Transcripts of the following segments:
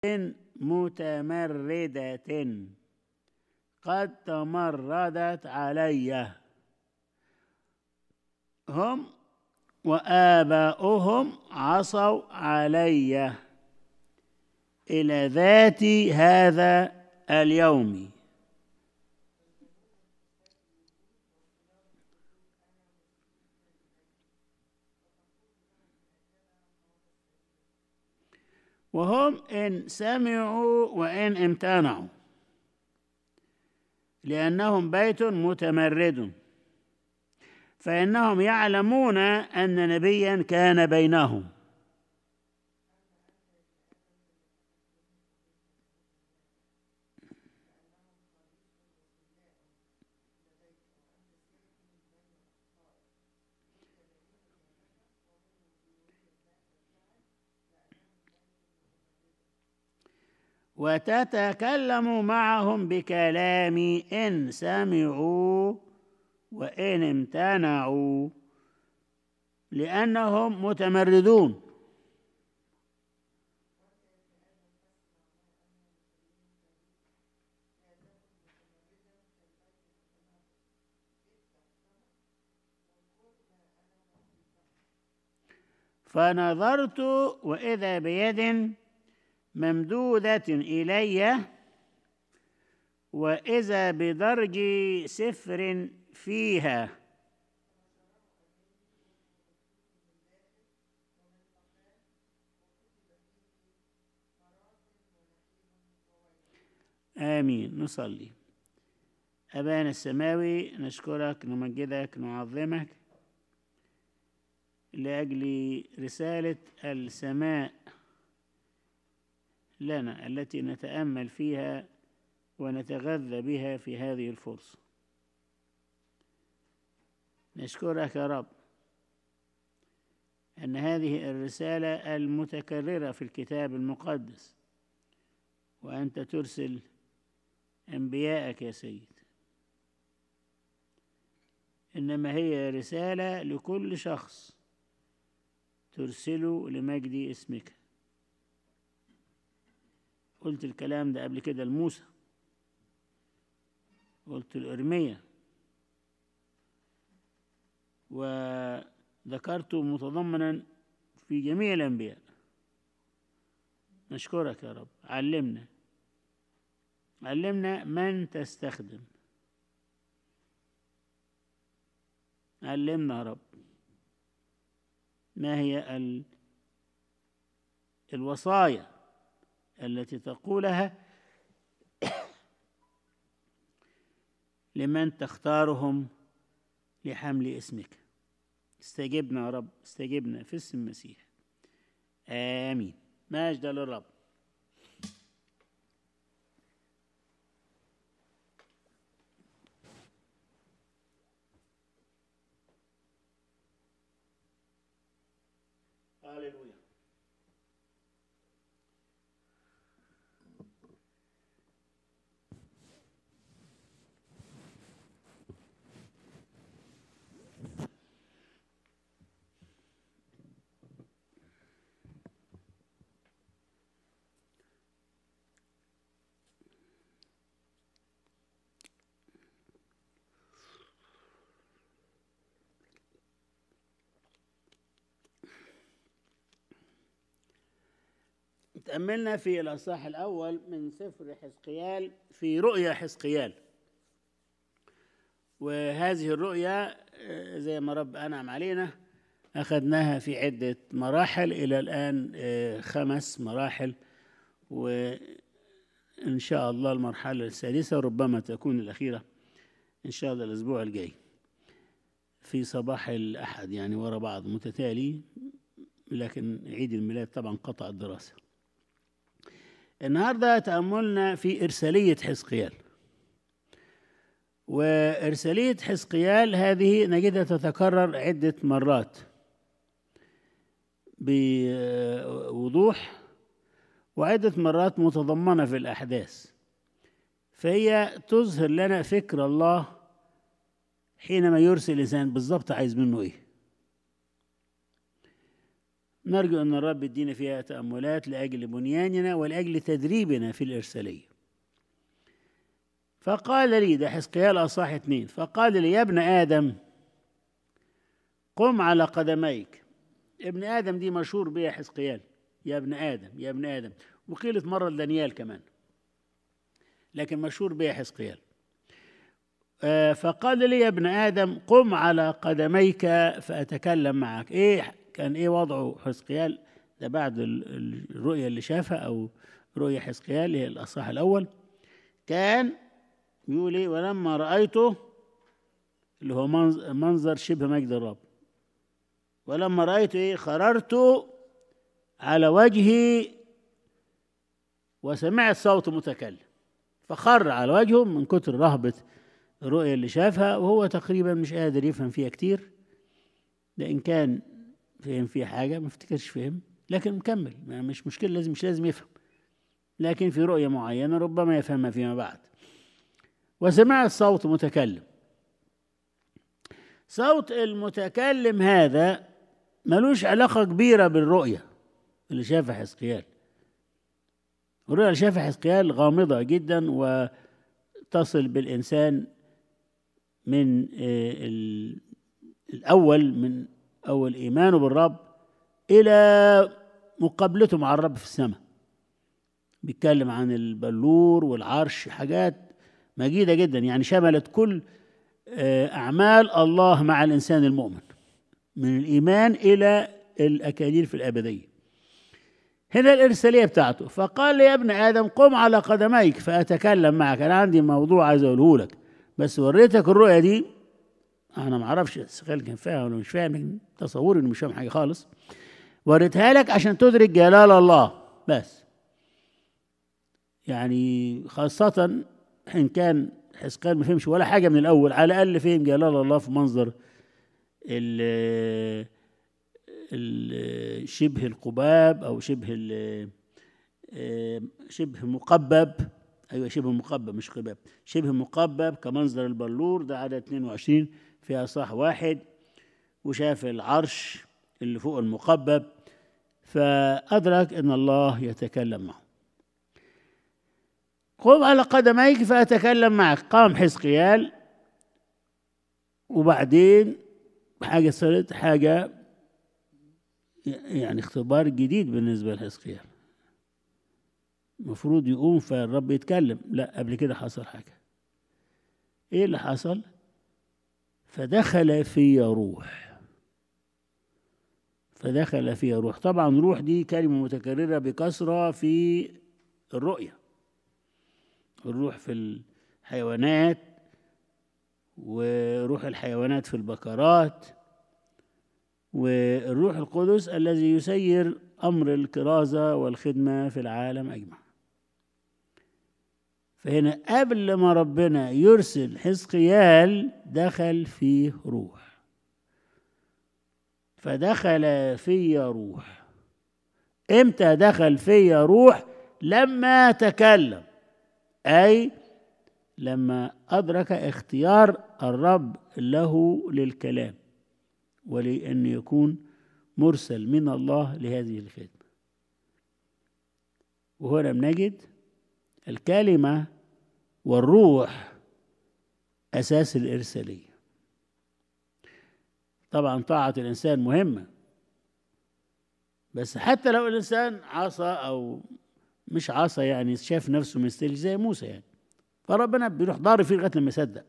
متمردة قد تمردت علي هم وآباؤهم عصوا علي إلى ذات هذا اليوم وهم إن سمعوا وإن امتنعوا لأنهم بيت متمرد فإنهم يعلمون أن نبيا كان بينهم وتتكلم معهم بكلام إن سمعوا وإن امتنعوا لأنهم متمردون فنظرت وإذا بيد ممدودة إلي وإذا بدرج سفر فيها آمين نصلي أبانا السماوي نشكرك نمجدك نعظمك لأجل رسالة السماء لنا التي نتامل فيها ونتغذى بها في هذه الفرصه نشكرك يا رب ان هذه الرساله المتكرره في الكتاب المقدس وانت ترسل انبياءك يا سيد انما هي رساله لكل شخص ترسله لمجد اسمك قلت الكلام ده قبل كده لموسى قلت لإرميا وذكرته متضمنا في جميع الأنبياء نشكرك يا رب علمنا علمنا من تستخدم علمنا يا رب ما هي ال... الوصايا التي تقولها لمن تختارهم لحمل اسمك استجبنا يا رب استجبنا في اسم المسيح آمين مجد للرب هللويا تأملنا في الأصحاح الأول من سفر حزقيال في رؤيا حزقيال وهذه الرؤيا زي ما رب أنعم علينا أخذناها في عدة مراحل إلى الآن خمس مراحل وإن شاء الله المرحلة السادسة ربما تكون الأخيرة إن شاء الله الأسبوع الجاي في صباح الأحد يعني ورا بعض متتالي لكن عيد الميلاد طبعا قطع الدراسه النهارده تأملنا في إرسالية حزقيال وإرسالية حزقيال هذه نجدها تتكرر عدة مرات بوضوح وعدة مرات متضمنة في الأحداث فهي تظهر لنا فكر الله حينما يرسل إنسان بالضبط عايز منه إيه نرجو أن الرب يدينا فيها تأملات لأجل بنياننا ولأجل تدريبنا في الإرسالية فقال لي ده حزقيال أصح اتنين فقال لي يا ابن آدم قم على قدميك ابن آدم دي مشهور بها حزقيال يا ابن آدم يا ابن آدم وقيلت مرة لدانيال كمان لكن مشهور بها حزقيال آه، فقال لي يا ابن آدم قم على قدميك فأتكلم معك إيه كان إيه وضعه حزقيال ده بعد ال- ال- الرؤية اللي شافها أو رؤية حزقيال اللي هي الأصح الأول كان يقول إيه ولما رأيته اللي هو منظ- منظر شبه مجد الرب ولما رأيت إيه خررت على وجهي وسمعت صوت متكلم فخر على وجهه من كتر رهبة الرؤية اللي شافها وهو تقريبا مش قادر يفهم فيها كتير ده إن كان فهم فيها حاجة ما افتكرش فهم لكن مكمل ما مش مشكلة لازم مش لازم يفهم لكن في رؤية معينة ربما يفهمها فيما بعد وسمعت صوت متكلم صوت المتكلم هذا ملوش علاقة كبيرة بالرؤية اللي شافها حزقيال الرؤية اللي شافها حزقيال غامضة جدا وتصل بالإنسان من آه، ال- الأول من أول إيمانه بالرب إلى مقابلته مع الرب في السماء بيتكلم عن البلور والعرش حاجات مجيدة جدا يعني شملت كل آه، أعمال الله مع الإنسان المؤمن من الإيمان إلى الأكاليل في الأبدية هنا الإرسالية بتاعته فقال لي يا ابن آدم قم على قدميك فأتكلم معك أنا عندي موضوع عايز أقوله لك بس وريتك الرؤية دي أنا ما أعرفش السخال كان فاهم ولا مش فاهم لكن تصوري إنه مش فاهم حاجة خالص وريتها لك عشان تدرك جلال الله بس يعني خاصة إن كان حزقيال ما فهمش ولا حاجة من الأول على الأقل فهم جلال الله في منظر ال ال- شبه القباب أو شبه ال- آه، شبه مقبب أيوة شبه مقبب مش قباب شبه مقبب كمنظر البلور ده عدد 22 في أصح واحد وشاف العرش اللي فوق المقبب فأدرك أن الله يتكلم معه قم على قدميك فأتكلم معك قام حزقيال وبعدين حاجة صارت حاجة يعني اختبار جديد بالنسبة لحزقيال المفروض يقوم فالرب يتكلم لا قبل كده حصل حاجة ايه اللي حصل فدخل في روح فدخل في روح طبعا روح دي كلمة متكررة بكثرة في الرؤية الروح في الحيوانات وروح الحيوانات في البقرات والروح القدس الذي يسير أمر الكرازة والخدمة في العالم أجمع فهنا قبل ما ربنا يرسل حزقيال دخل فيه روح فدخل في روح امتى دخل في روح لما تكلم أي لما أدرك اختيار الرب له للكلام ولأن يكون مرسل من الله لهذه الخدمة وهنا بنجد الكلمة والروح أساس الإرسالية طبعا طاعة الإنسان مهمة بس حتى لو الإنسان عصى أو مش عصى يعني شاف نفسه مستلج زي موسى يعني فربنا بيروح ضارب فيه لغايه لما يصدق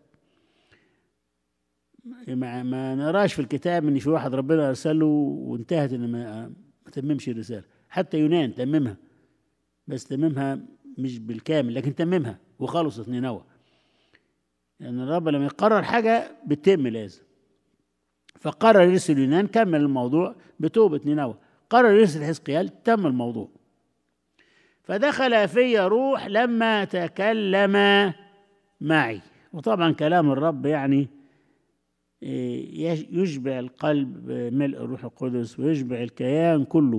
ما, ما نراش في الكتاب ان في واحد ربنا ارسله وانتهت ان ما, ما تممش الرساله حتى يونان تممها بس تممها مش بالكامل لكن تممها وخلصت نينوى لان يعني الرب لما يقرر حاجه بتتم لازم فقرر يرسل يونان كمل الموضوع بتوبه نينوى قرر يرسل حزقيال تم الموضوع فدخل في روح لما تكلم معي وطبعا كلام الرب يعني يشبع القلب بملء الروح القدس ويشبع الكيان كله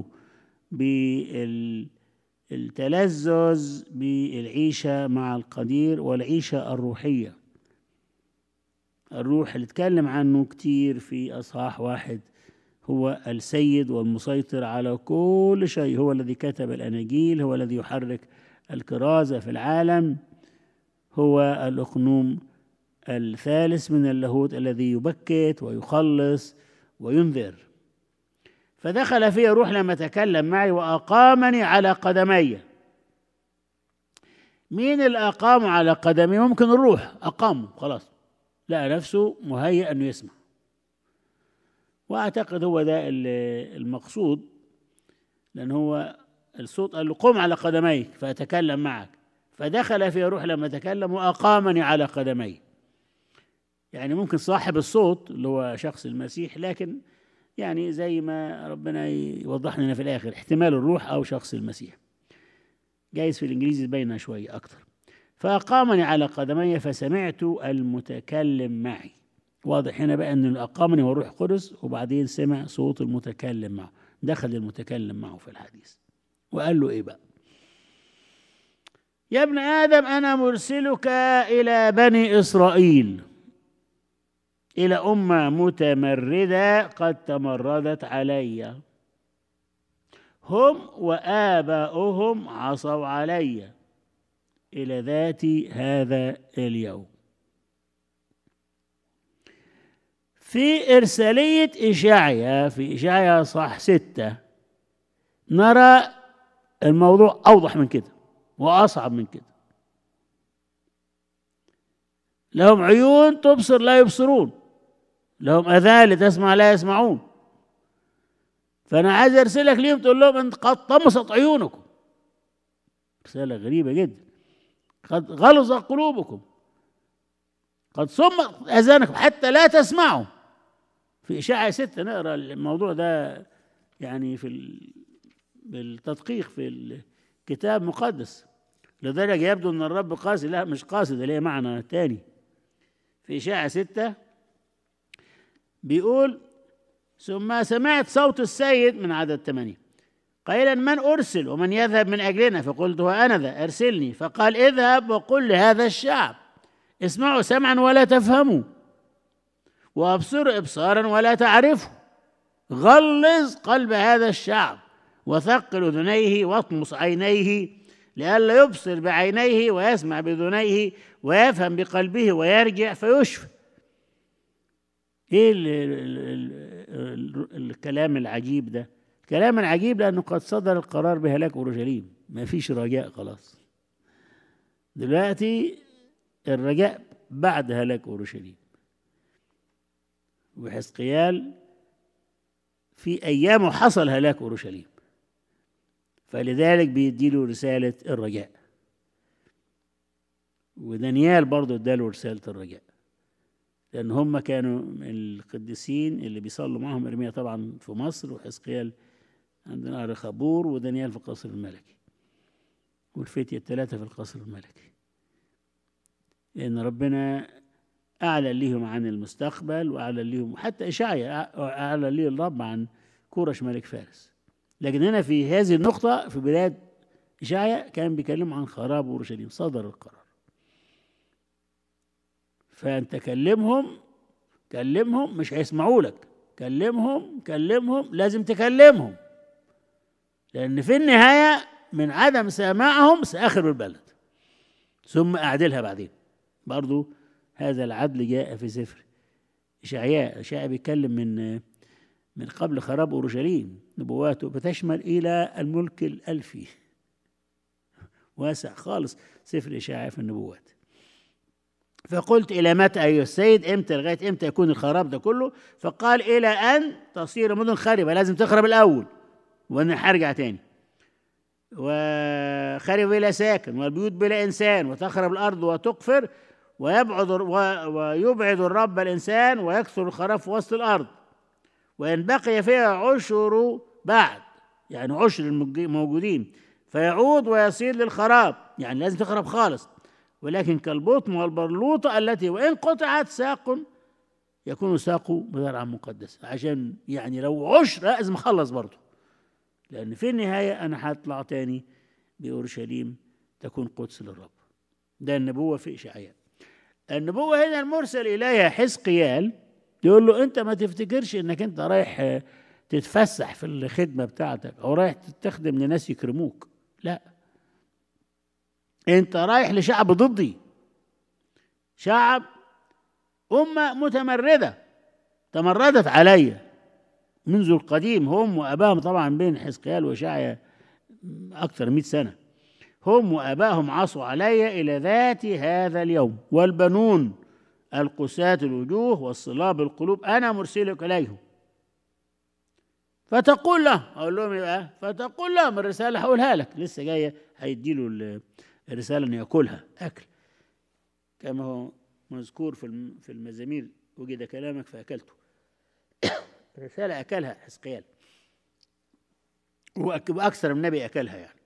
بالتلذذ بالعيشة مع القدير والعيشة الروحية الروح اللي اتكلم عنه كتير في أصحاح واحد هو السيد والمسيطر على كل شيء هو الذي كتب الأناجيل هو الذي يحرك الكرازة في العالم هو الأقنوم الثالث من اللاهوت الذي يبكت ويخلص وينذر فدخل في روح لما تكلم معي وأقامني على قدمي مين اللي أقامه على قدمي ممكن الروح أقامه خلاص لقى نفسه مهيئ أنه يسمع وأعتقد هو ده المقصود لأن هو الصوت قال له قم على قدميك فأتكلم معك فدخل في روح لما تكلم وأقامني على قدمي يعني ممكن صاحب الصوت اللي هو شخص المسيح لكن يعني زي ما ربنا يوضح لنا في الآخر احتمال الروح أو شخص المسيح جايز في الإنجليزي باينة شوية أكتر فأقامني على قدمي فسمعت المتكلم معي واضح هنا بقى أن أقامني هو الروح القدس وبعدين سمع صوت المتكلم معه دخل المتكلم معه في الحديث وقال له إيه بقى يا ابن آدم أنا مرسلك إلى بني إسرائيل إلى أمة متمردة قد تمردت علي هم وآباؤهم عصوا علي إلى ذات هذا اليوم في إرسالية إشعيا في إشعيا صح ستة نرى الموضوع أوضح من كده وأصعب من كده لهم عيون تبصر لا يبصرون لهم أذان لتسمع لا يسمعون فأنا عايز أرسلك ليهم تقول لهم أنت قد طمست عيونكم رسالة غريبة جدا قد غلظ قلوبكم قد صمت أذانكم حتى لا تسمعوا في إشاعة ستة نقرأ الموضوع ده يعني في بالتدقيق في الكتاب مقدس لذلك يبدو أن الرب قاسي لا مش قاسي ده ليه معنى تاني في إشاعة ستة بيقول ثم سمعت صوت السيد من عدد ثمانية قائلا من أرسل ومن يذهب من أجلنا فقلت هو أنا ذا أرسلني فقال اذهب وقل لهذا الشعب اسمعوا سمعا ولا تفهموا وأبصروا إبصارا ولا تعرفوا غلظ قلب هذا الشعب وثقل أذنيه واطمس عينيه لئلا يبصر بعينيه ويسمع بأذنيه ويفهم بقلبه ويرجع فيشفى ايه ال ال ال الكلام العجيب ده الكلام العجيب لانه قد صدر القرار بهلاك اورشليم ما فيش رجاء خلاص دلوقتي الرجاء بعد هلاك اورشليم وحزقيال في ايامه حصل هلاك اورشليم فلذلك بيديله رساله الرجاء ودانيال برضه اداله رساله الرجاء لأن هم كانوا القديسين اللي بيصلوا معهم إرميا طبعا في مصر وحزقيال عندنا رخابور ودانيال في القصر الملكي والفتية الثلاثة في القصر الملكي لأن ربنا أعلن لهم عن المستقبل وأعلن لهم حتى إشعيا أعلن لي الرب عن كورش ملك فارس لكن هنا في هذه النقطة في بداية إشعيا كان بيكلم عن خراب أورشليم صدر القرار فانت كلمهم كلمهم مش هيسمعوا لك كلمهم كلمهم لازم تكلمهم لان في النهايه من عدم سماعهم ساخرب البلد ثم اعدلها بعدين برضو هذا العدل جاء في سفر اشعياء اشعياء بيتكلم من من قبل خراب اورشليم نبواته بتشمل الى الملك الالفي واسع خالص سفر اشعياء في النبوات فقلت إلى متى أيها السيد إمتى لغاية إمتى يكون الخراب ده كله فقال إلى أن تصير مدن خربة لازم تخرب الأول وأنا هرجع تاني وخرب بلا ساكن والبيوت بلا إنسان وتخرب الأرض وتقفر ويبعد ويبعد الرب الإنسان ويكثر الخراب في وسط الأرض وإن بقي فيها عشر بعد يعني عشر الموجودين فيعود ويصير للخراب يعني لازم تخرب خالص ولكن كالبطن والبرلوطة التي وإن قطعت ساق يكون ساقه بذرعا مقدسة عشان يعني لو عشر لازم أخلص برضه لأن في النهاية أنا هطلع تاني بأورشليم تكون قدس للرب ده النبوة في إشعياء النبوة هنا المرسل إليها حزقيال يقول له أنت ما تفتكرش إنك أنت رايح تتفسح في الخدمه بتاعتك او رايح تخدم لناس يكرموك لا انت رايح لشعب ضدي شعب امه متمرده تمردت علي منذ القديم هم واباهم طبعا بين حزقيال وشعيا اكثر من 100 سنه هم واباهم عصوا علي الى ذات هذا اليوم والبنون القساة الوجوه والصلاب القلوب انا مرسلك اليهم فتقول له اقول لهم ايه بقى فتقول لهم الرساله هقولها لك لسه جايه هيدي له الرساله ان ياكلها اكل كما هو مذكور في في المزامير وجد كلامك فاكلته رساله اكلها حزقيال واكثر من نبي اكلها يعني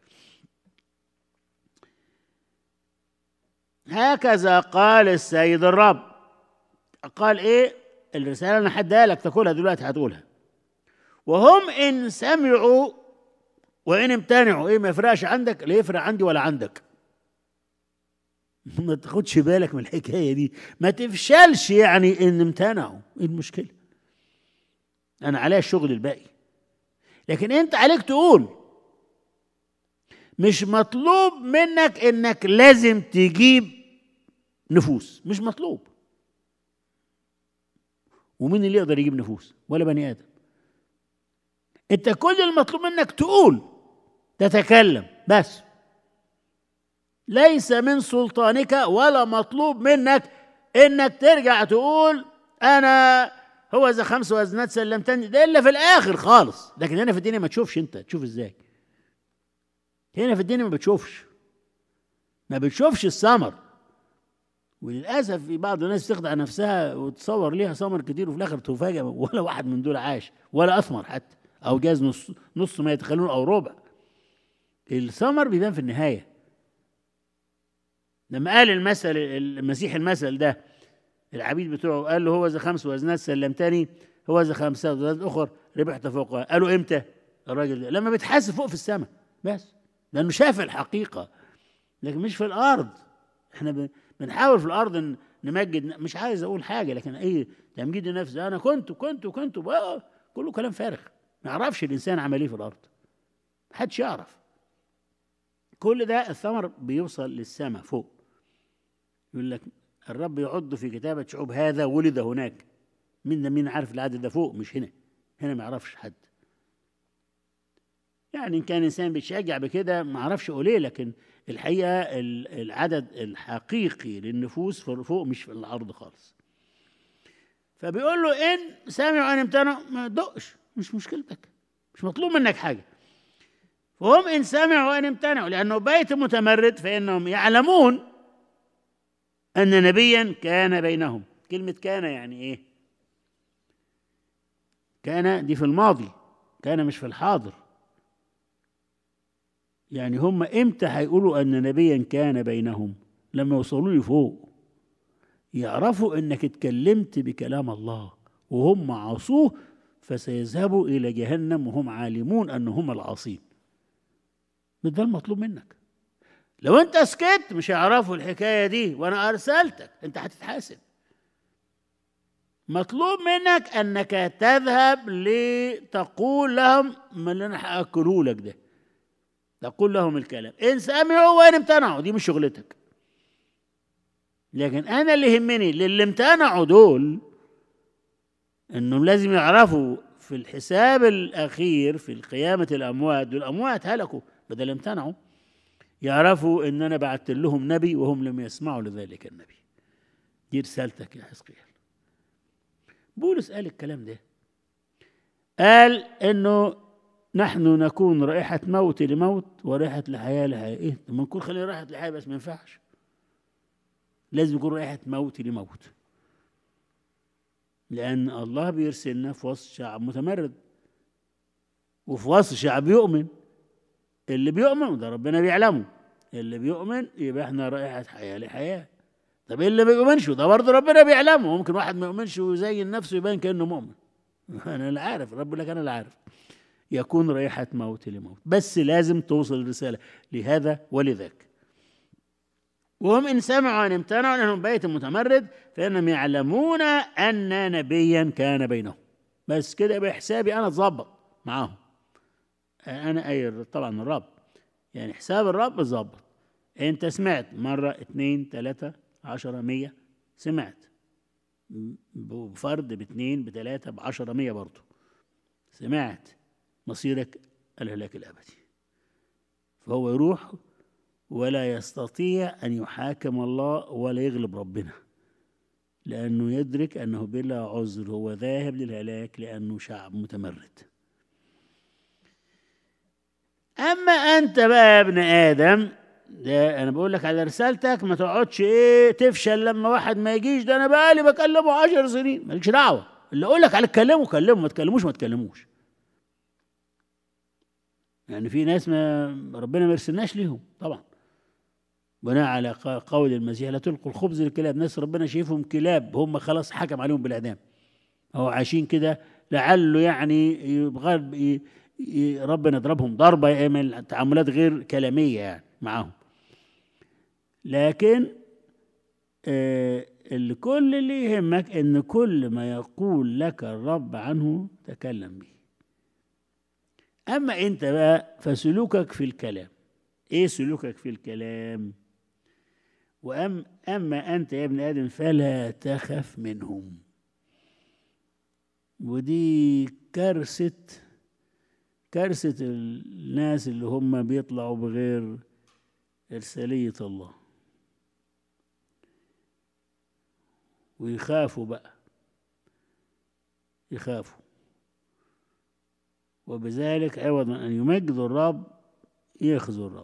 هكذا قال السيد الرب قال ايه الرساله انا حدها لك تاكلها دلوقتي هتقولها وهم ان سمعوا وان امتنعوا ايه ما يفرقش عندك لا يفرق عندي ولا عندك ما تاخدش بالك من الحكايه دي ما تفشلش يعني ان امتنعوا ايه المشكله انا عليا الشغل الباقي لكن انت عليك تقول مش مطلوب منك انك لازم تجيب نفوس مش مطلوب ومين اللي يقدر يجيب نفوس ولا بني ادم انت كل المطلوب منك تقول تتكلم بس ليس من سلطانك ولا مطلوب منك انك ترجع تقول انا هو اذا خمس وزنات سلمتني ده الا في الاخر خالص لكن هنا في الدنيا ما تشوفش انت تشوف ازاي هنا في الدنيا ما بتشوفش ما بتشوفش الثمر وللاسف في بعض الناس تخدع نفسها وتصور ليها ثمر كتير وفي الاخر تفاجئ ولا واحد من دول عاش ولا اثمر حتى او جاز نص نص ما يتخلون او ربع الثمر بيبان في النهايه لما قال المثل المسيح المثل ده العبيد بتوعه قال له هو اذا خمس وزنات سلمتني هو اذا خمسة وزنات اخر ربحت فوقها قالوا امتى الراجل ده لما بيتحاسب فوق في السماء بس لانه شاف الحقيقه لكن مش في الارض احنا بنحاول في الارض نمجد مش عايز اقول حاجه لكن ايه تمجيد النفس انا كنت كنت كنت كله كلام فارغ ما يعرفش الانسان عمل ايه في الارض محدش يعرف كل ده الثمر بيوصل للسماء فوق يقول لك الرب يعد في كتابة شعوب هذا ولد هناك مين ده مين عارف العدد ده فوق مش هنا هنا ما يعرفش حد يعني ان كان انسان بيتشجع بكده ما اعرفش اقول ايه لكن الحقيقه العدد الحقيقي للنفوس فوق مش في الارض خالص فبيقول له ان سامعوا ان امتنعوا ما تدقش مش مشكلتك مش مطلوب منك حاجه وهم ان سمعوا ان امتنعوا لانه بيت متمرد فانهم يعلمون ان نبيا كان بينهم كلمه كان يعني ايه كان دي في الماضي كان مش في الحاضر يعني هم امتى هيقولوا ان نبيا كان بينهم لما يوصلوا لي فوق يعرفوا انك اتكلمت بكلام الله وهم عصوه فسيذهبوا الى جهنم وهم عالمون ان هم العاصين ده المطلوب منك لو انت سكت مش هيعرفوا الحكايه دي وانا ارسلتك انت هتتحاسب مطلوب منك انك تذهب لتقول لهم ما اللي انا هاكله لك ده تقول لهم الكلام ان سمعوا وان امتنعوا دي مش شغلتك لكن انا اللي يهمني للي امتنعوا دول انهم لازم يعرفوا في الحساب الاخير في قيامه الاموات دول الاموات هلكوا بدل امتنعوا يعرفوا ان انا بعت لهم نبي وهم لم يسمعوا لذلك النبي دي رسالتك يا حزقيال بولس قال الكلام ده قال انه نحن نكون رائحة موت لموت ورائحة لحياة لحياة ايه لما نكون خلينا رائحة لحياة بس ما ينفعش لازم يكون رائحة موت لموت لأن الله بيرسلنا في وسط شعب متمرد وفي وسط شعب يؤمن اللي بيؤمن ده ربنا بيعلمه اللي بيؤمن يبقى احنا رائحة حياة لحياة طب ايه اللي ما بيؤمنش ده برضه ربنا بيعلمه ممكن واحد ما يؤمنش ويزين نفسه يبان كانه مؤمن انا اللي عارف رب لك انا اللي عارف يكون رائحة موت لموت بس لازم توصل الرسالة لهذا ولذاك وهم إن سمعوا أن امتنعوا لأنهم بيت متمرد فإنهم يعلمون أن نبيا كان بينهم بس كده يبقى حسابي انا اتظبط معاهم انا اي طبعا الرب يعني حساب الرب اتظبط انت سمعت مرة اتنين تلاتة عشرة مية سمعت بفرد باتنين بتلاتة بعشرة مية برضو سمعت مصيرك الهلاك الأبدي فهو يروح ولا يستطيع أن يحاكم الله ولا يغلب ربنا لأنه يدرك أنه بلا عذر هو ذاهب للهلاك لأنه شعب متمرد أما أنت بقى يا ابن آدم ده أنا بقول لك على رسالتك ما تقعدش إيه تفشل لما واحد ما يجيش ده أنا بقالي بكلمه عشر سنين مالكش دعوة اللي أقول لك على كلمه كلمه ما تكلموش ما تكلموش يعني في ناس ما ربنا ما يرسلناش ليهم طبعا بناء على قول المسيح لا تلقوا الخبز للكلاب ناس ربنا شايفهم كلاب هم خلاص حكم عليهم بالاعدام هو عايشين كده لعله يعني يبغى ربنا يضربهم ضربه يعمل تعاملات غير كلاميه يعني معاهم لكن آه الكل اللي يهمك ان كل ما يقول لك الرب عنه تكلم به اما انت بقى فسلوكك في الكلام ايه سلوكك في الكلام وأم أما أنت يا ابن آدم فلا تخف منهم ودي كارثة كارثة الناس اللي هم بيطلعوا بغير إرسالية الله ويخافوا بقى يخافوا وبذلك عوض أن يمجدوا الرب يخزوا الرب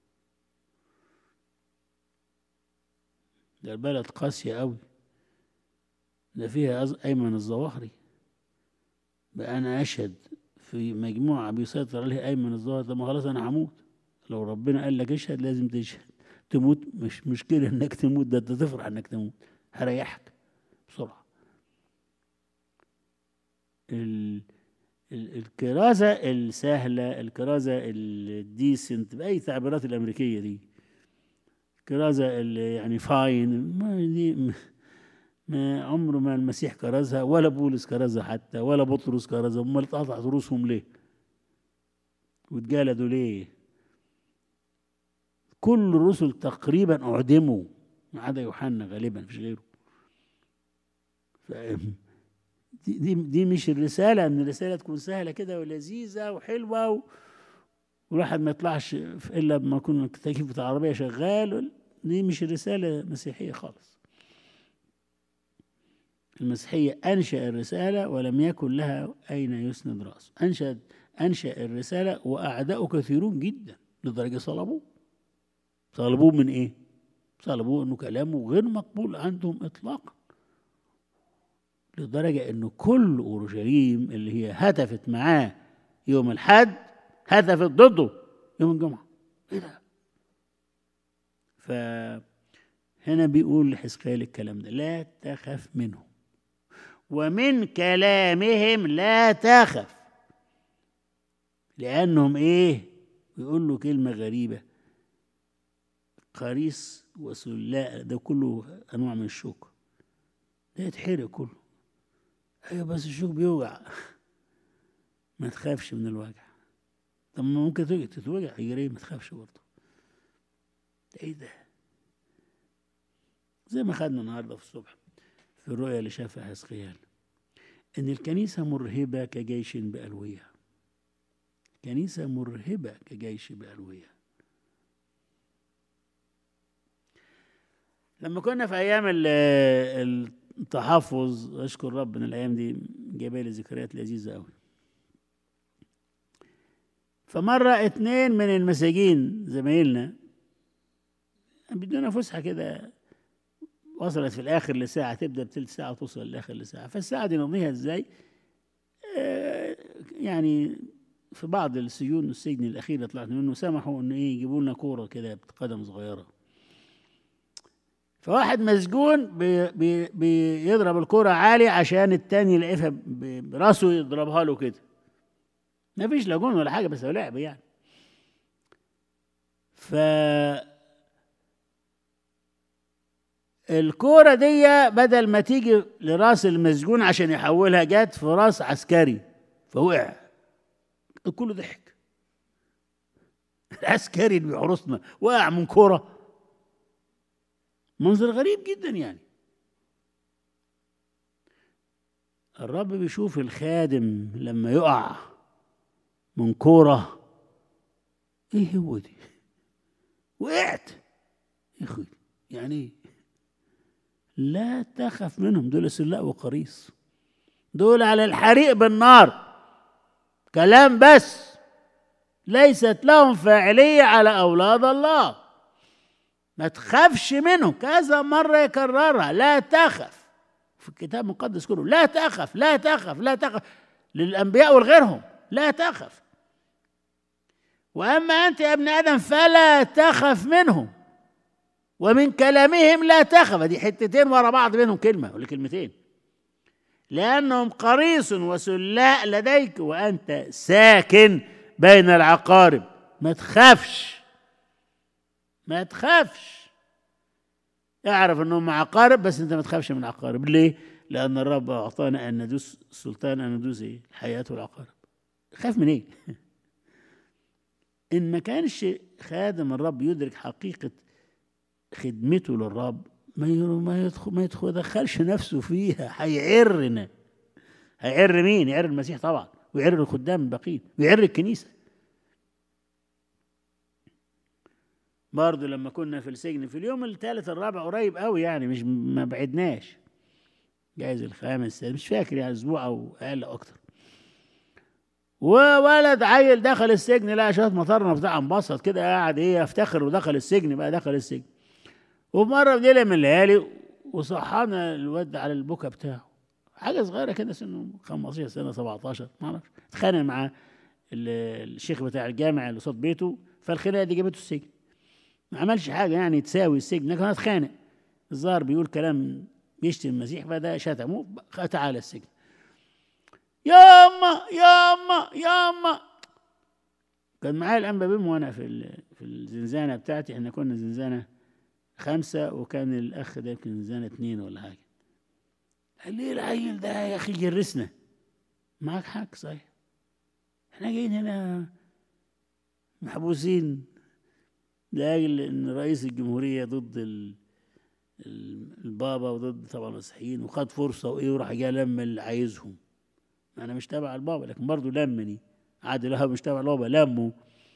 ده البلد قاسية قوي ده فيها أيمن الظواهري بقى أنا أشهد في مجموعة بيسيطر عليها أيمن الظواهري طب ما خلاص أنا هموت لو ربنا قال لك اشهد لازم تشهد تموت مش مشكلة إنك تموت ده أنت تفرح إنك تموت هريحك بسرعة ال... ال... الكرازة السهلة الكرازة الديسنت بأي تعبيرات الأمريكية دي كرازة اللي يعني فاين ما دي ما عمره ما المسيح كرزها ولا بولس كرزها حتى ولا بطرس كرزها امال اتقطعت رؤوسهم ليه؟ واتجلدوا ليه؟ كل الرسل تقريبا اعدموا ما عدا يوحنا غالبا مفيش غيره دي, دي دي مش الرساله ان الرساله تكون سهله كده ولذيذه وحلوه و... والواحد ما يطلعش الا لما يكون التكييف بتاع العربيه شغال دي مش رساله مسيحيه خالص المسيحيه انشا الرساله ولم يكن لها اين يسند راسه انشا انشا الرساله واعداؤه كثيرون جدا لدرجه صلبوه صلبوه من ايه صلبوه انه كلامه غير مقبول عندهم اطلاقا لدرجه انه كل اورشليم اللي هي هتفت معاه يوم الحد هتفت ضده يوم الجمعة ايه ده فهنا بيقول لحزقيال الكلام ده لا تخف منهم ومن كلامهم لا تخف لأنهم إيه بيقول له كلمة غريبة قريص وسلاء ده كله أنواع من الشوك ده يتحرق كله أيوة بس الشوك بيوجع ما تخافش من الوجع طب ممكن تتوجع يجري ما تخافش برضه ايه ده زي ما خدنا النهارده في الصبح في الرؤيا اللي شافها حزقيال ان الكنيسه مرهبه كجيش بالويه كنيسه مرهبه كجيش بالويه لما كنا في ايام التحفظ اشكر ربنا الايام دي جايبه لي ذكريات لذيذه قوي فمرة اتنين من المساجين زمايلنا بدونا فسحة كده وصلت في الآخر لساعة تبدأ بتلت ساعة وتوصل للآخر لساعة فالساعة دي نقضيها ازاي؟ آه يعني في بعض السجون السجن الأخير اللي طلعت منه سمحوا إنه إيه يجيبوا لنا كورة كده بقدم صغيرة فواحد مسجون بي بي بيضرب الكورة عالي عشان التاني يلاقيها براسه يضربها له كده ما فيش لا جون ولا حاجه بس هو لعب يعني ف الكوره دي بدل ما تيجي لراس المسجون عشان يحولها جت في راس عسكري فوقع كله ضحك العسكري اللي بيحرسنا وقع من كوره منظر غريب جدا يعني الرب بيشوف الخادم لما يقع من كوره ايه هو دي وقعت يا اخوي يعني ايه لا تخف منهم دول سلاء وقريص دول على الحريق بالنار كلام بس ليست لهم فاعلية على أولاد الله ما تخافش منهم كذا مرة يكررها لا تخف في الكتاب المقدس كله لا تخف لا تخف لا تخف للأنبياء ولغيرهم لا تخف وأما أنت يا ابن آدم فلا تخف منهم ومن كلامهم لا تخف دي حتتين ورا بعض بينهم كلمة ولا كلمتين لأنهم قريص وسلاء لديك وأنت ساكن بين العقارب ما تخافش ما تخافش اعرف انهم عقارب بس انت ما تخافش من العقارب ليه؟ لأن الرب أعطانا أن ندوس سلطان أن ندوس إيه؟ الحياة والعقارب خاف من إيه؟ إن ما كانش خادم الرب يدرك حقيقة خدمته للرب ما ما يدخل ما يدخل يدخلش نفسه فيها هيعرنا هيعر مين؟ يعر المسيح طبعا ويعر الخدام الباقيين ويعر الكنيسه برضه لما كنا في السجن في اليوم الثالث الرابع قريب قوي يعني مش ما بعدناش جايز الخامس مش فاكر يعني اسبوع او اقل او اكتر وولد عيل دخل السجن لقى شويه مطرنا بتاع انبسط كده قاعد ايه يفتخر ودخل السجن بقى دخل السجن ومره في ليله من الليالي وصحانا الواد على البكا بتاعه حاجه صغيره كده سنه 15 سنه 17 ما اعرفش اتخانق مع الشيخ بتاع الجامع اللي قصاد بيته فالخناقه دي جابته السجن ما عملش حاجه يعني تساوي السجن لكن اتخانق الظاهر بيقول كلام بيشتم المسيح فده شتمه تعالى السجن يا اما يا اما يا اما كان معايا الانبا بيم وانا في في الزنزانه بتاعتي احنا كنا زنزانه خمسه وكان الاخ ده يمكن زنزانه اثنين ولا حاجه قال لي العيل ده يا اخي جرسنا معاك حق صحيح احنا جايين هنا محبوسين لاجل ان رئيس الجمهوريه ضد ال... البابا وضد طبعا المسيحيين وخد فرصه وايه وراح جاي لم اللي عايزهم انا مش تابع البابا لكن برضه لمني عادل وهاب مش تابع البابا لمه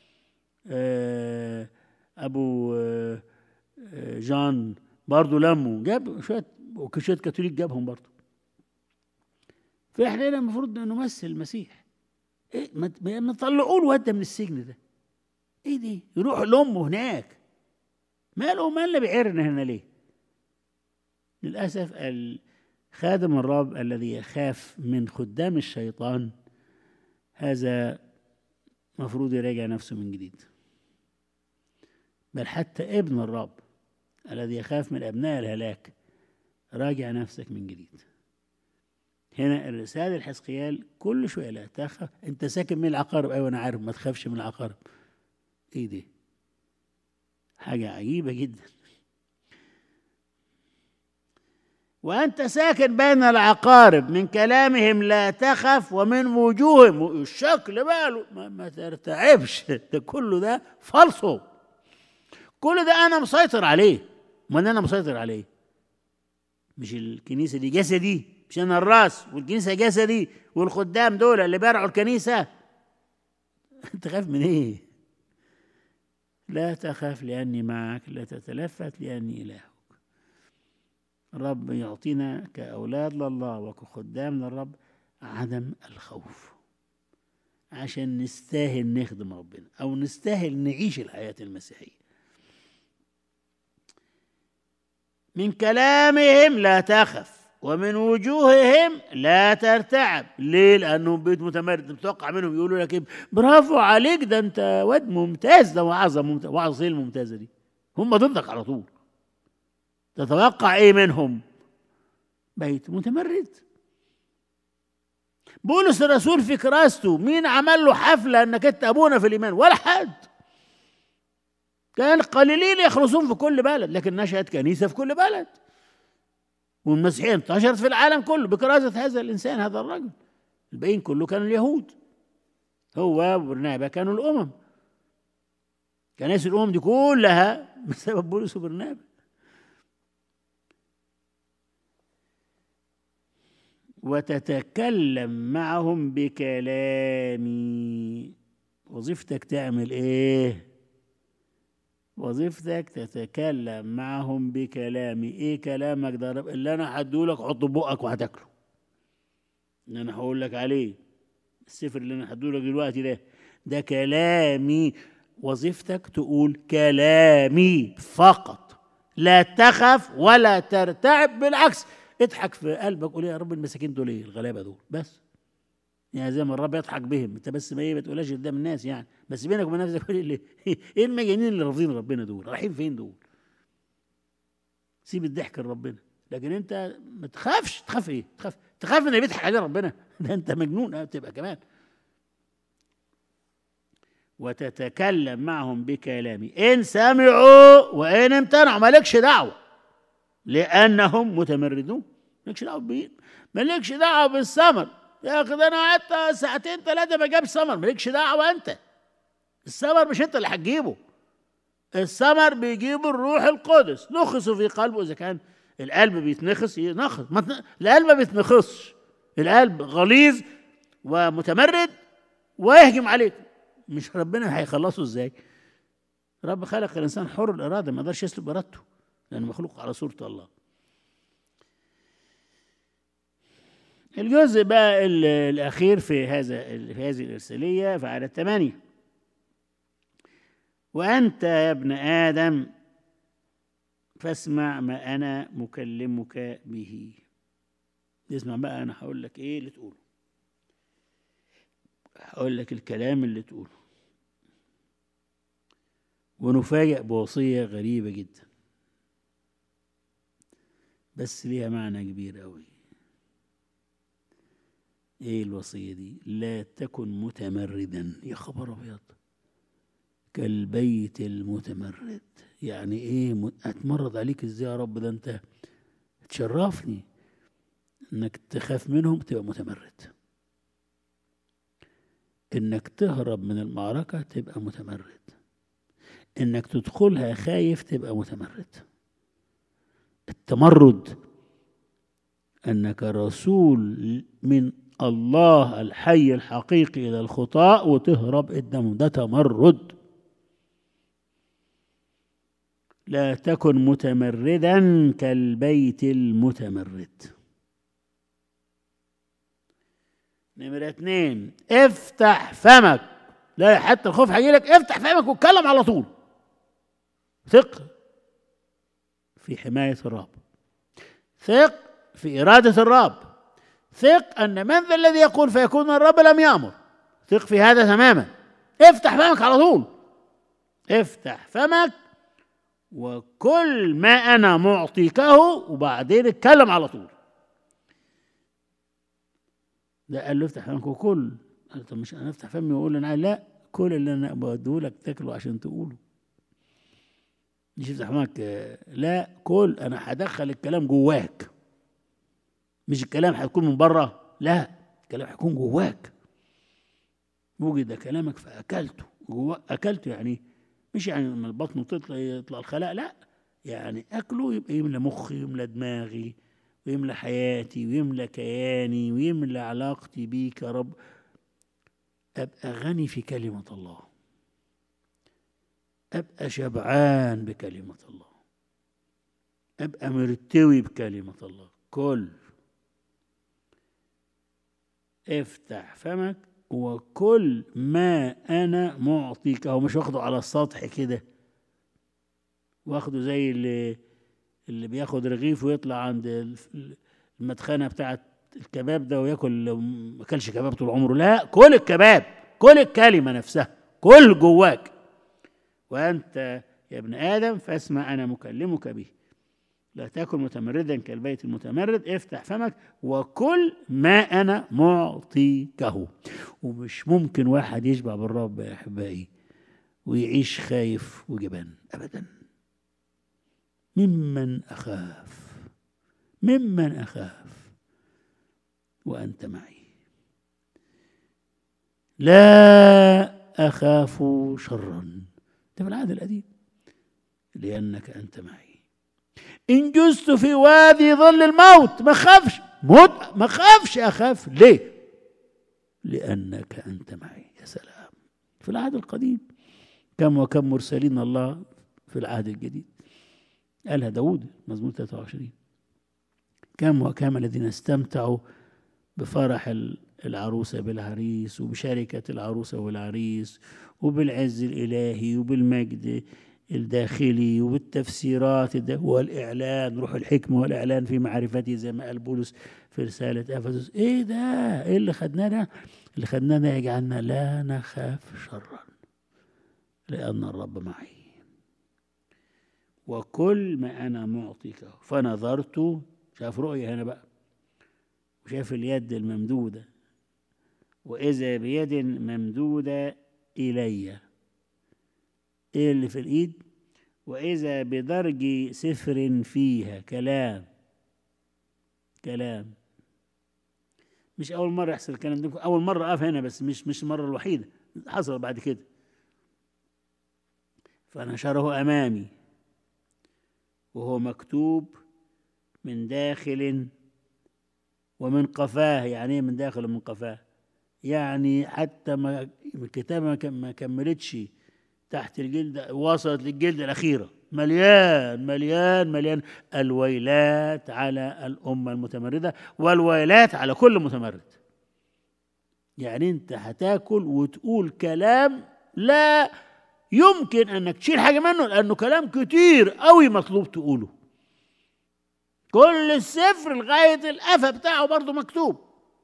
آه ابو آه جان برضه لمه جاب شويه وشويه كاثوليك جابهم برضه فاحنا هنا المفروض نمثل المسيح إيه ما طلعوا له ده من السجن ده ايه دي يروح لامه هناك ماله مال اللي بيعرنا هنا ليه للاسف خادم الرب الذي يخاف من خدام الشيطان هذا مفروض يراجع نفسه من جديد بل حتى ابن الرب الذي يخاف من ابناء الهلاك راجع نفسك من جديد هنا الرسالة الحسقيال كل شوية لا تخاف انت ساكن من العقارب ايوه انا عارف ما تخافش من العقارب ايه دي حاجة عجيبة جدا وأنت ساكن بين العقارب من كلامهم لا تخف ومن وجوههم الشكل ماله ما, ما ترتعبش ده كله ده فالصو كل ده أنا مسيطر عليه ما أنا مسيطر عليه مش الكنيسة دي جسدي مش أنا الراس والكنيسة جسدي والخدام دول اللي بيرعوا الكنيسة أنت خايف من إيه؟ لا تخاف لأني معك لا تتلفت لأني إلهك الرب يعطينا كأولاد لله وكخدام للرب عدم الخوف عشان نستاهل نخدم ربنا أو نستاهل نعيش الحياة المسيحية من كلامهم لا تخف ومن وجوههم لا ترتعب ليه لانهم بيت متمرد متوقع منهم يقولوا لك إيه برافو عليك ده انت واد ممتاز ده وعظه ممتاز وعظه ايه الممتازه دي هم ضدك على طول تتوقع ايه منهم بيت متمرد بولس الرسول في كراسته مين عمل له حفله انك انت ابونا في الايمان ولا حد كان قليلين يخلصون في كل بلد لكن نشأت كنيسه في كل بلد والمسيحية انتشرت في العالم كله بكرازة هذا الإنسان هذا الرجل الباقيين كله كانوا اليهود هو وبرنابا كانوا الأمم كنائس الأمم دي كلها بسبب بولس وبرنابا وتتكلم معهم بكلامي وظيفتك تعمل ايه وظيفتك تتكلم معهم بكلامي ايه كلامك ده رب اللي انا هديهولك حطه بقك وهتاكله اللي انا هقول لك عليه السفر اللي انا هديهولك دلوقتي ده ده كلامي وظيفتك تقول كلامي فقط لا تخف ولا ترتعب بالعكس اضحك في قلبك قول يا رب المساكين دول ايه الغلابه دول بس يعني زي ما الرب يضحك بهم انت بس ما ايه ما تقولهاش قدام الناس يعني بس بينك وبين نفسك قول اللي ايه المجانين اللي رافضين ربنا دول رايحين فين دول سيب الضحك لربنا لكن انت ما تخافش تخاف ايه تخاف تخاف من اللي بيضحك عليه ربنا ده انت مجنون تبقى كمان وتتكلم معهم بكلامي ان سمعوا وان امتنعوا مالكش دعوه لانهم متمردون مالكش دعوه بمين مالكش دعوه بالثمر يا اخي ده انا قعدت ساعتين ثلاثه ما جابش ثمر مالكش دعوه انت الثمر مش انت اللي هتجيبه الثمر بيجيبه الروح القدس نخص في قلبه اذا كان القلب بيتنخص ينخص ما تن... القلب ما بيتنخصش القلب غليظ ومتمرد ويهجم عليك مش ربنا هيخلصه ازاي رب خلق الانسان حر الاراده ما يقدرش يسلب ارادته لانه مخلوق على صوره الله الجزء بقى الاخير في هذا في هذه الارساليه في عدد ثمانيه وانت يا ابن ادم فاسمع ما انا مكلمك به اسمع بقى انا هقول لك ايه اللي تقوله هقول لك الكلام اللي تقوله ونفاجأ بوصية غريبة جدا بس ليها معنى كبير أوي ايه الوصية دي لا تكن متمردا يا خبر أبيض كالبيت المتمرد يعني ايه اتمرد عليك ازاي يا رب ده انت تشرفني انك تخاف منهم تبقى متمرد انك تهرب من المعركة تبقى متمرد انك تدخلها خايف تبقى متمرد التمرد انك رسول من الله الحي الحقيقي الى الخطاء وتهرب قدامهم ده تمرد لا تكن متمردا كالبيت المتمرد نمرة اتنين افتح فمك لا حتى الخوف هيجي لك افتح فمك واتكلم على طول ثق في حماية الرب ثق في إرادة الرب ثق أن من ذا الذي يقول فيكون الرب لم يأمر ثق في هذا تماما افتح فمك على طول افتح فمك وكل ما أنا معطيكه وبعدين اتكلم على طول ده قال له افتح فمك وكل قال طب مش انا افتح فمي واقول انا لا كل اللي انا بديهولك تاكله عشان تقوله مش افتح فمك لا كل انا هدخل الكلام جواك مش الكلام هيكون من بره لا الكلام هيكون جواك وجد كلامك فاكلته جوا اكلته يعني مش يعني من البطن تطلع يطلع الخلاء لا يعني اكله يبقى يملى مخي ويملى دماغي ويملى حياتي ويملى كياني ويملى علاقتي بيك يا رب ابقى غني في كلمه الله ابقى شبعان بكلمه الله ابقى مرتوي بكلمه الله كل افتح فمك وكل ما انا معطيك هو مش واخده على السطح كده واخده زي اللي اللي بياخد رغيف ويطلع عند المدخنه بتاعت الكباب ده وياكل ما اكلش كباب طول عمره لا كل الكباب كل الكلمه نفسها كل جواك وانت يا ابن ادم فاسمع انا مكلمك به لا تكن متمردا كالبيت المتمرد افتح فمك وكل ما انا معطيكه ومش ممكن واحد يشبع بالرب يا احبائي ويعيش خايف وجبان ابدا ممن اخاف ممن أخاف وأنت معي لا أخاف شرا ده في العهد القديم لأنك أنت معي إن جزت في وادي ظل الموت ما خافش موت ما خافش أخاف ليه لأنك أنت معي يا سلام في العهد القديم كم وكم مرسلين الله في العهد الجديد قالها داود مزمور 23 كم وكم الذين استمتعوا بفرح العروسة بالعريس وبشركة العروسة والعريس وبالعز الإلهي وبالمجد الداخلي وبالتفسيرات والإعلان روح الحكمة والإعلان في معرفته زي ما قال بولس في رسالة أفسس إيه ده؟ إيه اللي خدناه ده؟ اللي خدناه ده يجعلنا لا نخاف شرا لأن الرب معي وكل ما أنا معطيك فنظرت شاف رؤية هنا بقى وشاف اليد الممدودة وإذا بيد ممدودة إلي إيه اللي في الإيد وإذا بدرج سفر فيها كلام كلام مش أول مرة يحصل الكلام ده أول مرة أقف هنا بس مش مش المرة الوحيدة حصل بعد كده فنشره أمامي وهو مكتوب من داخل ومن قفاه يعني ايه من داخل ومن قفاه يعني حتى ما الكتابة ما كملتش تحت الجلد وصلت للجلد الأخيرة مليان مليان مليان الويلات على الأمة المتمردة والويلات على كل متمرد يعني أنت هتاكل وتقول كلام لا يمكن أنك تشيل حاجة منه لأنه كلام كتير قوي مطلوب تقوله كل السفر لغاية القفا بتاعه برضه مكتوب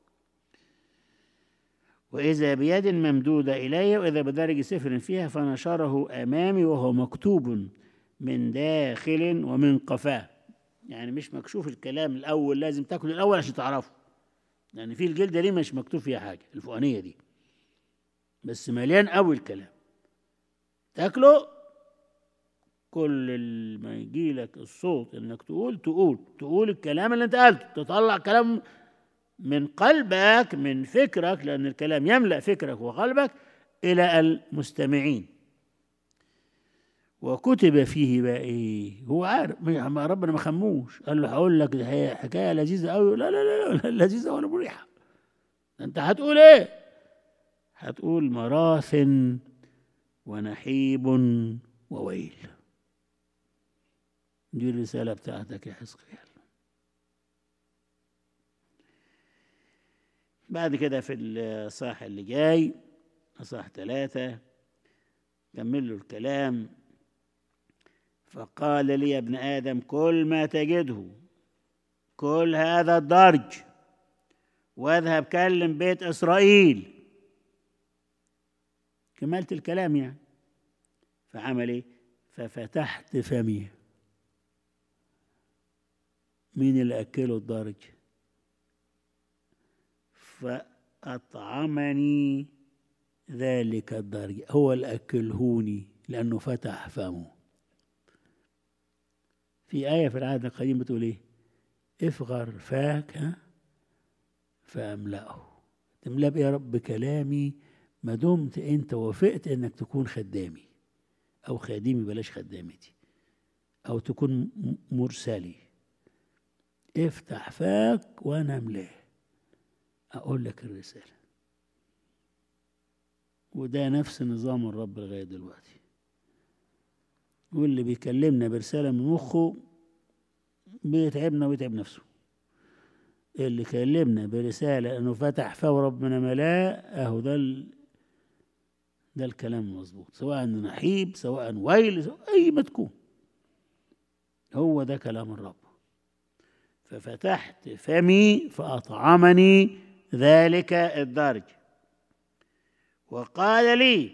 وإذا بيد ممدودة إلي وإذا بدرج سفر فيها فنشره أمامي وهو مكتوب من داخل ومن قفاه يعني مش مكشوف الكلام الأول لازم تاكل الأول عشان تعرفه يعني في الجلدة دي مش مكتوب فيها حاجة الفوقانية دي بس مليان قوي الكلام تاكله كل ما يجي لك الصوت انك تقول تقول تقول الكلام اللي انت قلته تطلع كلام من قلبك من فكرك لأن الكلام يملأ فكرك وقلبك إلى المستمعين وكتب فيه بقى إيه هو عارف ربنا ما خموش قال له هقول لك ده حكاية لذيذة قوي لا لا لا, لا لذيذة ولا مريحة أنت هتقول إيه هتقول مراث ونحيب وويل دي الرسالة بتاعتك يا حزقيال بعد كده في الصاح اللي جاي صاح ثلاثة كمل له الكلام فقال لي يا ابن آدم كل ما تجده كل هذا الدرج واذهب كلم بيت إسرائيل كملت الكلام يعني فعمل ايه ففتحت فمي مين اللي أكله الدرج فأطعمني ذلك الدرج هو اللي أكلهوني لأنه فتح فمه في آية في العهد القديم بتقول إيه افغر فاك ها فأملأه تملأ يا رب كلامي ما دمت أنت وافقت إنك تكون خدامي أو خادمي بلاش خدامتي أو تكون مرسلي افتح فاك وأنا أملاه أقول لك الرسالة وده نفس نظام الرب لغاية دلوقتي واللي بيكلمنا برسالة من مخه بيتعبنا ويتعب نفسه اللي كلمنا برسالة انه فتح فاه ربنا ملاه اهو ده ال... ده الكلام المظبوط سواء نحيب سواء ويل سواء اي ما تكون هو ده كلام الرب ففتحت فمي فأطعمني ذلك الدرج وقال لي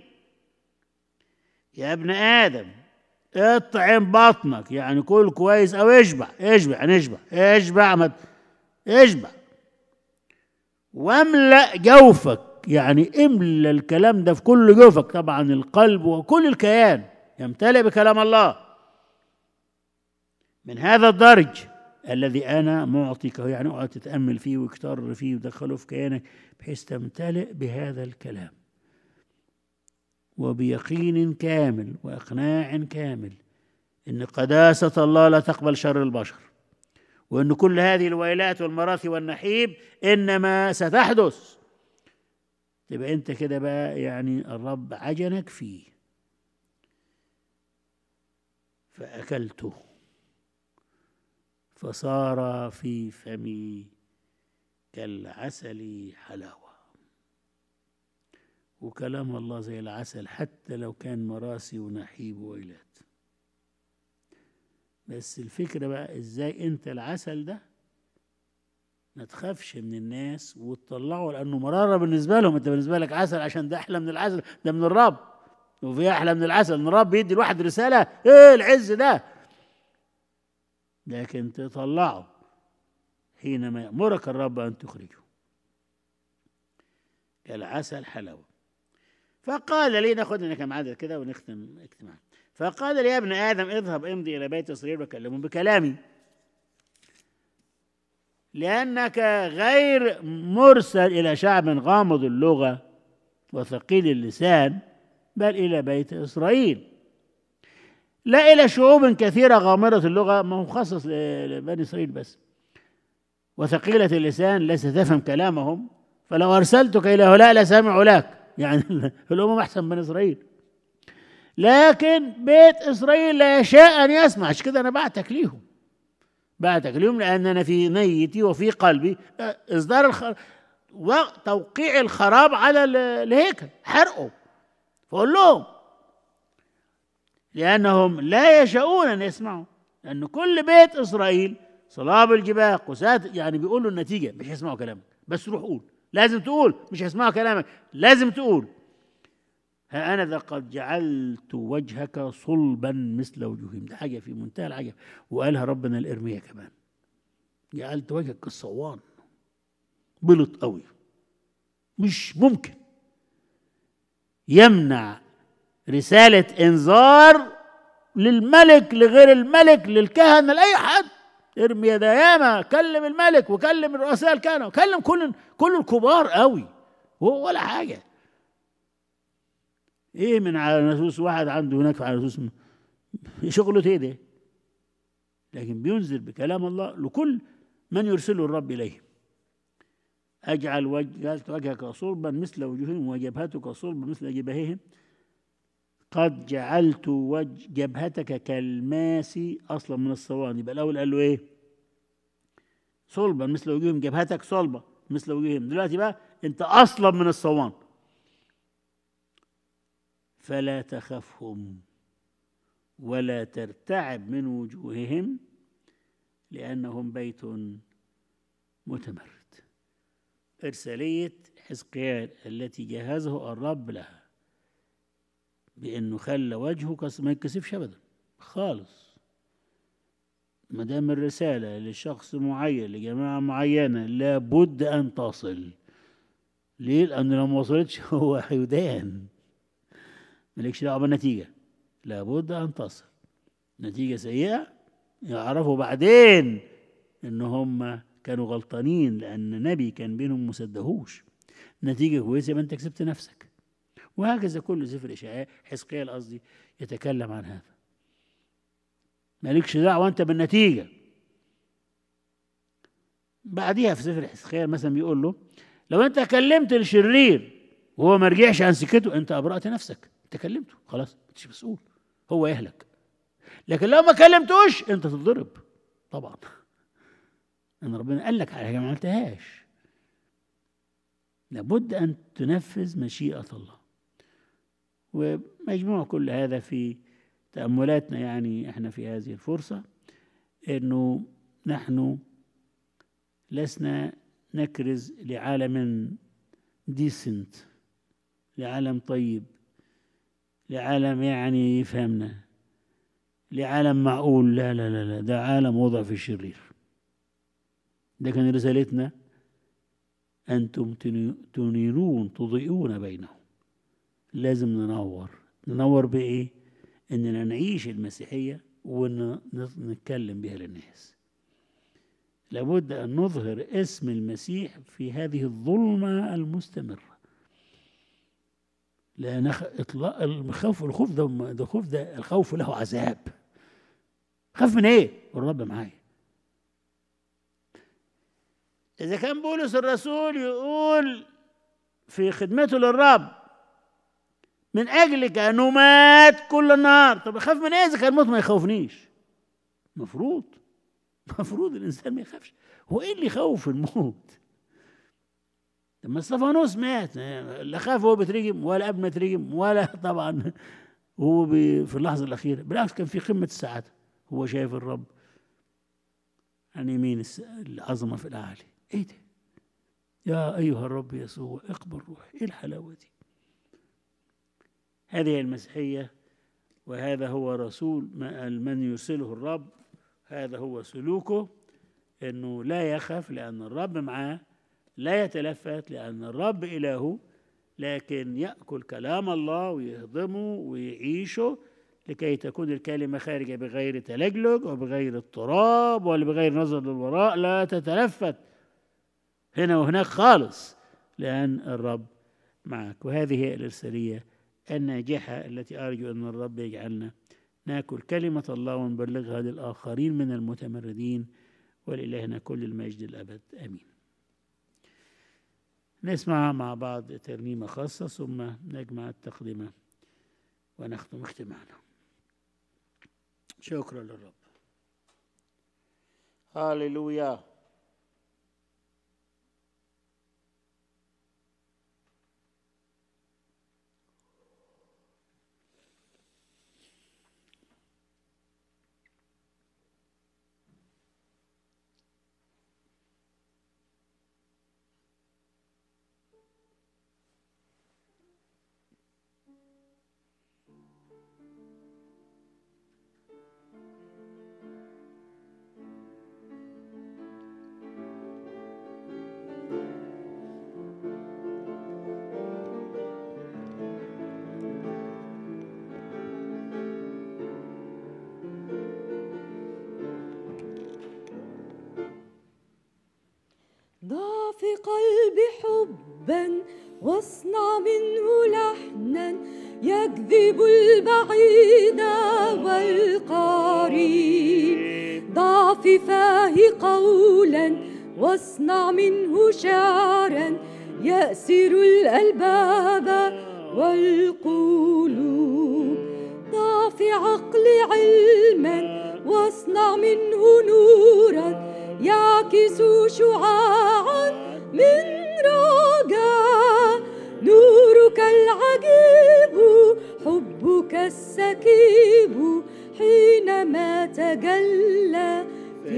يا ابن آدم اطعم بطنك يعني كل كويس أو اشبع اشبع يعني اشبع اشبع ما اشبع واملأ جوفك يعني املى الكلام ده في كل جوفك طبعا القلب وكل الكيان يمتلئ بكلام الله من هذا الدرج الذي أنا معطيك يعني اقعد تتأمل فيه واكتر فيه ودخله في كيانك بحيث تمتلئ بهذا الكلام وبيقين كامل وإقناع كامل إن قداسة الله لا تقبل شر البشر وإن كل هذه الويلات والمراثي والنحيب إنما ستحدث تبقى أنت كده بقى يعني الرب عجنك فيه فأكلته فصار في فمي كالعسل حلاوة وكلام الله زي العسل حتى لو كان مراسي ونحيب وويلات بس الفكرة بقى ازاي انت العسل ده ما تخافش من الناس وتطلعه لانه مرارة بالنسبة لهم انت بالنسبة لك عسل عشان ده احلى من العسل ده من الرب وفي احلى من العسل ان الرب يدي الواحد رسالة ايه العز ده لكن تطلعه حينما يأمرك الرب أن تخرجه كالعسل حلاوة فقال لي ناخد لنا كم عدد كده ونختم اجتماع فقال لي يا ابن آدم اذهب امضي إلى بيت إسرائيل وكلمهم بكلامي لأنك غير مرسل إلى شعب غامض اللغة وثقيل اللسان بل إلى بيت إسرائيل لا إلى شعوب كثيرة غامضة اللغة ما هو مخصص لبني إسرائيل بس وثقيلة اللسان ليس تفهم كلامهم فلو أرسلتك إلى هؤلاء لسمعوا لك يعني الأمم أحسن من إسرائيل لكن بيت إسرائيل لا يشاء أن يسمع عشان كده أنا بعتك ليهم بعتك ليهم لأن أنا في نيتي وفي قلبي إصدار الخ... وتوقيع الخراب على الهيكل حرقه فقول لهم لأنهم لا يشاءون أن يسمعوا لأن كل بيت إسرائيل صلاب الجباه قساة يعني بيقولوا النتيجة مش هيسمعوا كلامك بس روح قول لازم تقول مش هيسمعوا كلامك لازم تقول ها أنا ذا قد جعلت وجهك صلبا مثل وجوههم ده حاجة في منتهى العجب وقالها ربنا الإرمية كمان جعلت وجهك كالصوان بلط قوي مش ممكن يمنع رسالة إنذار للملك لغير الملك للكهنة لأي حد ارمي يا ياما كلم الملك وكلم الرؤساء الكهنة وكلم كل كل الكبار قوي وهو ولا حاجة ايه من على ناسوس واحد عنده هناك على ناسوس شغله ايه ده لكن بينزل بكلام الله لكل من يرسله الرب اليه اجعل وجه وجهك صلبا مثل وجوههم وجبهتك صلبا مثل جبههم قد جعلت وجه جبهتك كالماس اصلا من الصوان يبقى الاول قال له ايه صلبا مثل وجوههم جبهتك صلبه مثل وجوههم دلوقتي بقى انت اصلا من الصوان فلا تخفهم ولا ترتعب من وجوههم لانهم بيت متمرد ارساليه حزقيال التي جهزه الرب لها بانه خلى وجهه ما يتكسفش ابدا خالص ما دام الرساله لشخص معين لجماعه معينه لابد ان تصل ليه؟ لأن لو ما وصلتش هو هيدان مالكش دعوة بالنتيجة لابد أن تصل نتيجة سيئة يعرفوا بعدين إن هم كانوا غلطانين لأن نبي كان بينهم مصدقوش نتيجة كويسة يبقى أنت كسبت نفسك وهكذا كل سفر إشعياء حزقيال قصدي يتكلم عن هذا مالكش دعوة أنت بالنتيجة بعديها في سفر حزقيال مثلا بيقول له لو أنت كلمت الشرير وهو ما رجعش عن سكته أنت أبرأت نفسك أنت كلمته خلاص أنت مسؤول هو يهلك لكن لو ما كلمتوش أنت تتضرب طبعا ان ربنا قال لك على حاجه ما عملتهاش لابد ان تنفذ مشيئه الله ومجموع كل هذا في تاملاتنا يعني احنا في هذه الفرصه انه نحن لسنا نكرز لعالم ديسنت لعالم طيب لعالم يعني يفهمنا لعالم معقول لا لا لا لا ده عالم وضع في الشرير ده كان رسالتنا أنتم تنيرون تضيئون بينهم لازم ننور ننور بإيه؟ إننا نعيش المسيحية ونتكلم بها للناس لابد أن نظهر اسم المسيح في هذه الظلمة المستمرة لأن خ- إطلاق الخوف الخوف ده ده الخوف ده الخوف له عذاب خاف من إيه؟ والرب معايا إذا كان بولس الرسول يقول في خدمته للرب من أجلك أنه مات كل النهار طب أخاف من إيه إذا كان الموت ما يخوفنيش مفروض مفروض الإنسان ما يخافش هو إيه اللي يخوف الموت لما استفانوس مات لا خاف وهو بيترجم ولا قبل ما يترجم ولا طبعا هو بي- في اللحظة الأخيرة بالعكس كان في قمة السعادة هو شايف الرب عن يمين الس- العظمة في الأعالي إيه ده؟ يا أيها الرب يسوع اقبل روحي إيه الحلاوة دي؟ هذه المسيحية وهذا هو رسول ما- من يرسله الرب هذا هو سلوكه انه لا يخف لان الرب معاه لا يتلفت لان الرب الهه لكن ياكل كلام الله ويهضمه ويعيشه لكي تكون الكلمه خارجه بغير تلجلج وبغير اضطراب ولا بغير نظر للوراء لا تتلفت هنا وهناك خالص لان الرب معك وهذه هي الارساليه الناجحه التي ارجو ان الرب يجعلنا ناكل كلمة الله ونبلغها للآخرين من المتمردين ولإلهنا كل المجد الأبد آمين نسمع مع بعض ترنيمة خاصة ثم نجمع التقدمة ونختم اجتماعنا شكرا للرب هاليلويا ضع في قلبي حبا واصنع منه لحنا يجذب البعيد والقريب ضع في فاه قولا واصنع منه شعرا يأسر الألباب والقلوب ضع في عقلي علما واصنع منه نورا يعكس شعاعا من رجاء نورك العجيب حبك السكيب حينما تجلى في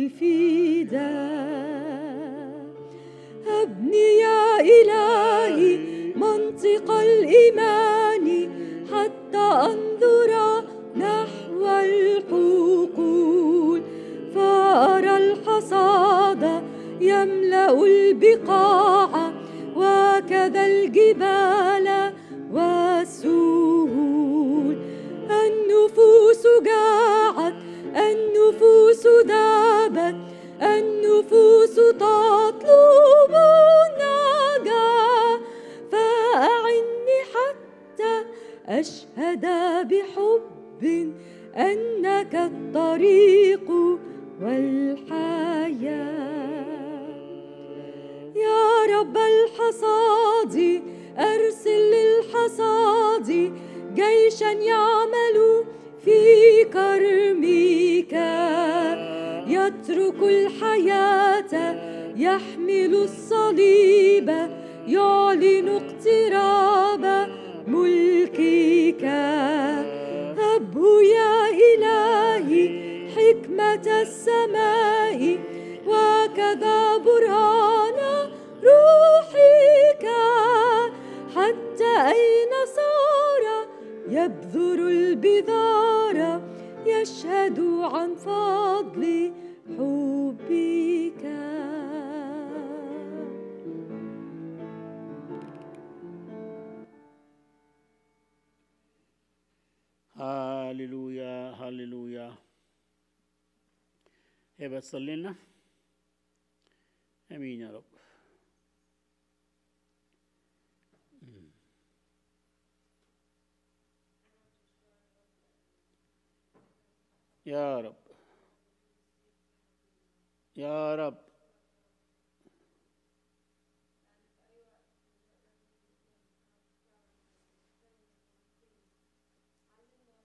الفداء هبني يا إلهي منطق الإيمان حتى أنظر نحو الحقول فأرى الحصاد يملأ البقاع وكذا الجبال والسهول النفوس جاعت النفوس ذابت النفوس تطلب النجاة فأعني حتى أشهد بحب أنك الطريق والحياة يا رب الحصاد أرسل للحصاد جيشا يعمل في كرمك يترك الحياة يحمل الصليب يعلن اقتراب ملكك هبه يا إلهي حكمة السماء وكذا برهان روحك حتى أين صار يبذر البذار يشهد عن فضل حبك هاليلويا هاليلويا هي بتصلي لنا امين يا رب يا رب يا رب